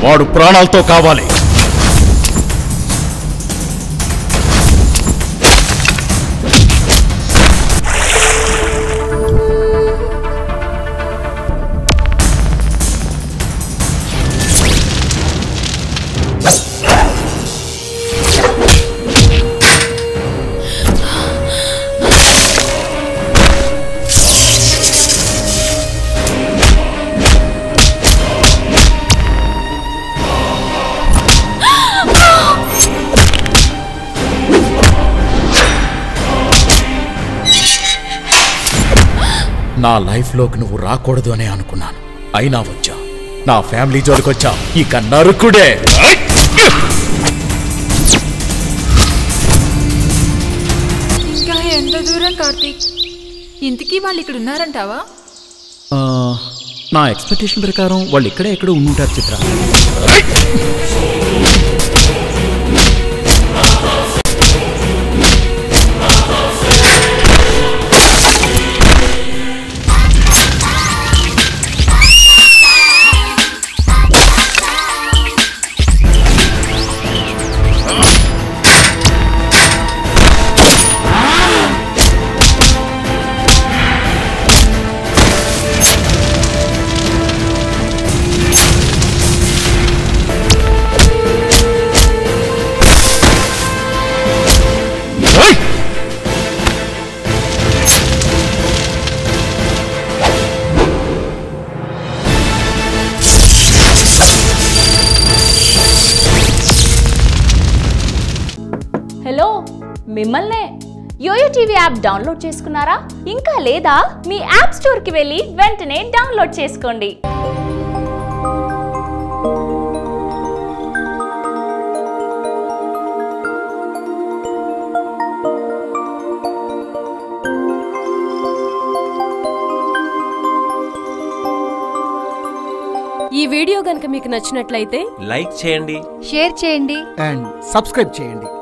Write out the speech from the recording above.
వాడు ప్రాణాలతో కావాలి నా లైఫ్లోకి నువ్వు రాకూడదు అనే అనుకున్నాను అయినా వచ్చా నా ఫ్యామిలీ జోలికొచ్చా ఇక నరుకుడే ఇంకా ఎంత దూరం కార్తీక్ ఇంతకీ వాళ్ళు ఇక్కడ ఉన్నారంటావా ఆ, నా ఎక్స్పెక్టేషన్ ప్రకారం వాళ్ళు ఇక్కడే ఎక్కడో ఉండుంటారు చిత్ర ఏయ్! హలో మిమ్మల్నే యోయో టీవీ యాప్ డౌన్లోడ్ చేసుకున్నారా ఇంకా లేదా మీ యాప్ స్టోర్కి వెళ్ళి వెంటనే డౌన్లోడ్ చేసుకోండి ఈ వీడియో గనుక మీకు నచ్చినట్లయితే లైక్ చేయండి షేర్ చేయండి అండ్ సబ్స్క్రైబ్ చేయండి